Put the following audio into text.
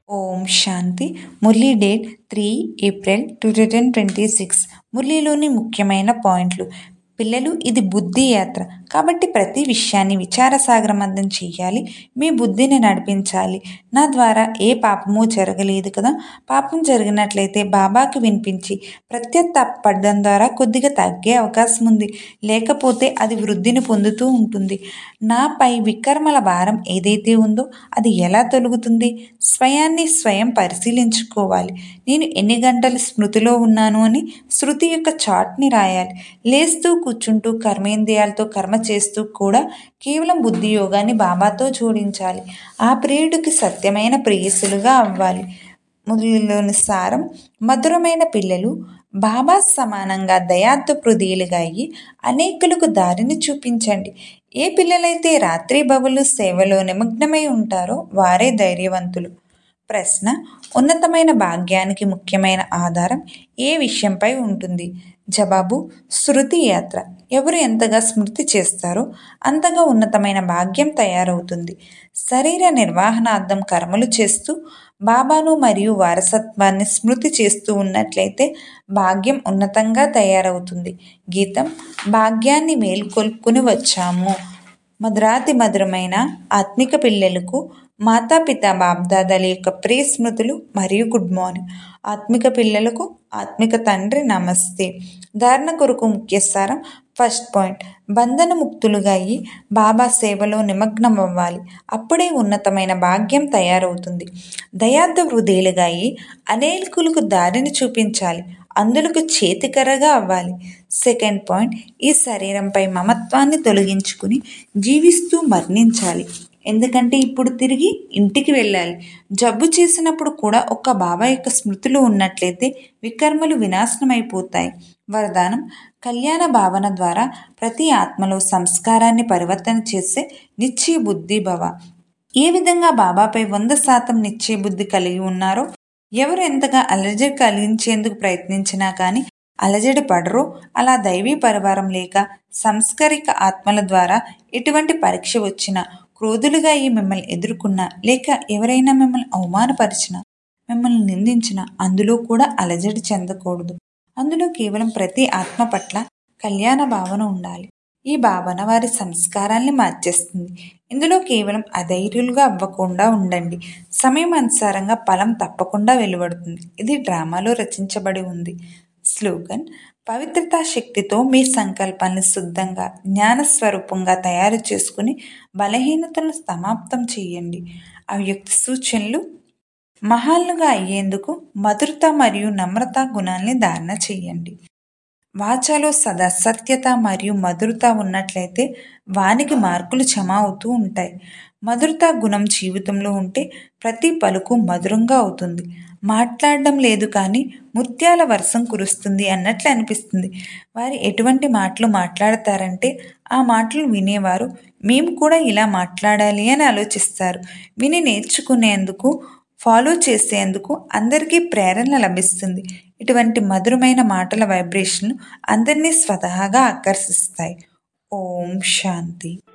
ఓం శాంతి Murli date three April two thousand twenty six మురళీలోని ముఖ్యమైన పాయింట్లు పిల్లలు ఇది బుద్ధి యాత్ర కాబట్టి ప్రతి విషయాన్ని విచారసాగరమంతం చేయాలి మీ బుద్ధిని నడిపించాలి నా ద్వారా ఏ పాపము జరగలేదు కదా పాపం జరిగినట్లయితే బాబాకి వినిపించి ప్రత్యర్థపడడం ద్వారా కొద్దిగా తగ్గే అవకాశం ఉంది లేకపోతే అది వృద్ధిని పొందుతూ ఉంటుంది నాపై వికర్మల భారం ఏదైతే ఉందో అది ఎలా తొలుగుతుంది స్వయాన్ని స్వయం పరిశీలించుకోవాలి నేను ఎన్ని గంటలు స్మృతిలో ఉన్నాను అని శృతి యొక్క చాట్ని రాయాలి లేస్తూ కూర్చుంటూ కర్మేంద్రియాలతో కర్మ చేస్తూ కూడా కేవలం బుద్ధి యోగాన్ని బాబాతో జోడించాలి ఆ ప్రియుడికి సత్యమైన ప్రేయసులుగా అవ్వాలి మురళిలోని సారం మధురమైన పిల్లలు బాబా సమానంగా దయాత్వ హృదయులుగా అయ్యి అనేకులకు దారిని చూపించండి ఏ పిల్లలైతే రాత్రి బవులు సేవలో నిమగ్నమై ఉంటారో వారే ధైర్యవంతులు ప్రశ్న ఉన్నతమైన భాగ్యానికి ముఖ్యమైన ఆధారం ఏ విషయంపై ఉంటుంది జవాబు శృతి యాత్ర ఎవరు ఎంతగా స్మృతి చేస్తారో అంతగా ఉన్నతమైన భాగ్యం తయారవుతుంది శరీర నిర్వహణార్థం కర్మలు చేస్తూ బాబాను మరియు వారసత్వాన్ని స్మృతి చేస్తూ ఉన్నట్లయితే భాగ్యం ఉన్నతంగా తయారవుతుంది గీతం భాగ్యాన్ని మేల్కొల్పుకుని వచ్చాము మధురాతి మధురమైన ఆత్మిక పిల్లలకు మాతాపిత బాబ్దాదాల యొక్క ప్రియ స్మృతులు మరియు గుడ్ మార్నింగ్ ఆత్మిక పిల్లలకు ఆత్మిక తండ్రి నమస్తే ధారణ కొరకు ముఖ్య సారం ఫస్ట్ పాయింట్ బంధన ముక్తులుగా అయ్యి బాబా సేవలో నిమగ్నం అవ్వాలి అప్పుడే ఉన్నతమైన భాగ్యం తయారవుతుంది దయార్థ హృదయులుగా అయ్యి అనేకులకు దారిని చూపించాలి అందులకు చేతికర్రగా అవ్వాలి సెకండ్ పాయింట్ ఈ శరీరంపై మమత్వాన్ని తొలగించుకుని జీవిస్తూ మరణించాలి ఎందుకంటే ఇప్పుడు తిరిగి ఇంటికి వెళ్ళాలి జబ్బు చేసినప్పుడు కూడా ఒక్క బాబా యొక్క స్మృతులు ఉన్నట్లయితే వికర్మలు వినాశనమైపోతాయి వరదానం కళ్యాణ భావన ద్వారా ప్రతి ఆత్మలో సంస్కారాన్ని పరివర్తన చేసే నిశ్చయ బుద్ధి భవ ఏ విధంగా బాబాపై వంద శాతం నిశ్చయ బుద్ధి కలిగి ఉన్నారో ఎవరు ఎంతగా అలజడి కలిగించేందుకు ప్రయత్నించినా కానీ అలజడి పడరో అలా దైవీ పరివారం లేక సంస్కరిక ఆత్మల ద్వారా ఎటువంటి పరీక్ష వచ్చినా క్రోధులుగా ఈ మిమ్మల్ని ఎదుర్కొన్నా లేక ఎవరైనా మిమ్మల్ని అవమానపరిచినా మిమ్మల్ని నిందించినా అందులో కూడా అలజడి చెందకూడదు అందులో కేవలం ప్రతి ఆత్మ పట్ల కళ్యాణ భావన ఉండాలి ఈ భావన వారి సంస్కారాల్ని మార్చేస్తుంది ఇందులో కేవలం అధైర్యులుగా అవ్వకుండా ఉండండి సమయం అనుసారంగా ఫలం తప్పకుండా వెలువడుతుంది ఇది డ్రామాలో రచించబడి ఉంది స్లోగన్ పవిత్రతా శక్తితో మీ సంకల్పాన్ని శుద్ధంగా జ్ఞానస్వరూపంగా తయారు చేసుకుని బలహీనతలను సమాప్తం చేయండి అవ్యక్త సూచనలు మహాలుగా అయ్యేందుకు మధురత మరియు నమ్రత గుణాల్ని ధారణ చేయండి వాచాలో సదా సత్యత మరియు మధురత ఉన్నట్లయితే వానికి మార్కులు జమ అవుతూ ఉంటాయి మధురత గుణం జీవితంలో ఉంటే ప్రతి పలుకు మధురంగా అవుతుంది మాట్లాడడం లేదు కానీ ముత్యాల వర్షం కురుస్తుంది అన్నట్లు అనిపిస్తుంది వారు ఎటువంటి మాటలు మాట్లాడతారంటే ఆ మాటలు వినేవారు మేము కూడా ఇలా మాట్లాడాలి అని ఆలోచిస్తారు విని నేర్చుకునేందుకు ఫాలో చేసేందుకు అందరికీ ప్రేరణ లభిస్తుంది ఇటువంటి మధురమైన మాటల వైబ్రేషన్లు అందరినీ స్వతహాగా ఆకర్షిస్తాయి ఓం శాంతి